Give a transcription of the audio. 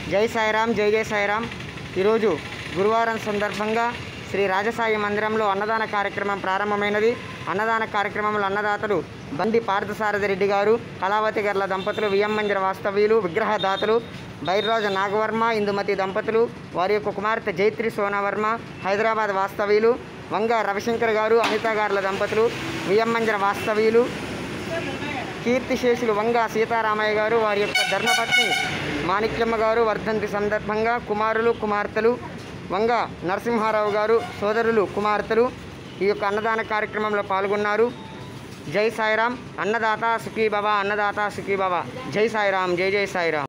జై సాయిరామ్ జై జై సాయిరామ్ ఈరోజు గురువారం సందర్భంగా శ్రీ రాజసాయి మందిరంలో అన్నదాన కార్యక్రమం ప్రారంభమైనది అన్నదాన కార్యక్రమంలో అన్నదాతలు బండి పార్థసారథి రెడ్డి గారు కళావతి గర్ల దంపతులు విఎం మందిర వాస్తవ్యులు విగ్రహదాతలు బైర్రాజు నాగవర్మ ఇందుమతి దంపతులు వారి యొక్క కుమార్తె జైత్రి సోనావర్మ హైదరాబాద్ వాస్తవ్యులు వంగ రవిశంకర్ గారు అనిత గారుల దంపతులు విఎం మందిర వాస్తవ్యులు కీర్తిశేషులు వంగ సీతారామయ్య గారు వారి యొక్క ధర్మపత్ని మాణిక్యమ్మ గారు వర్ధంతి సందర్భంగా కుమారులు కుమార్తెలు వంగ నరసింహారావు గారు సోదరులు కుమార్తెలు ఈ యొక్క అన్నదాన కార్యక్రమంలో పాల్గొన్నారు జై సాయిరామ్ అన్నదాత సుఖీ బాబా అన్నదాత సుఖీ బాబా జై సాయిరామ్ జై జై సాయిరామ్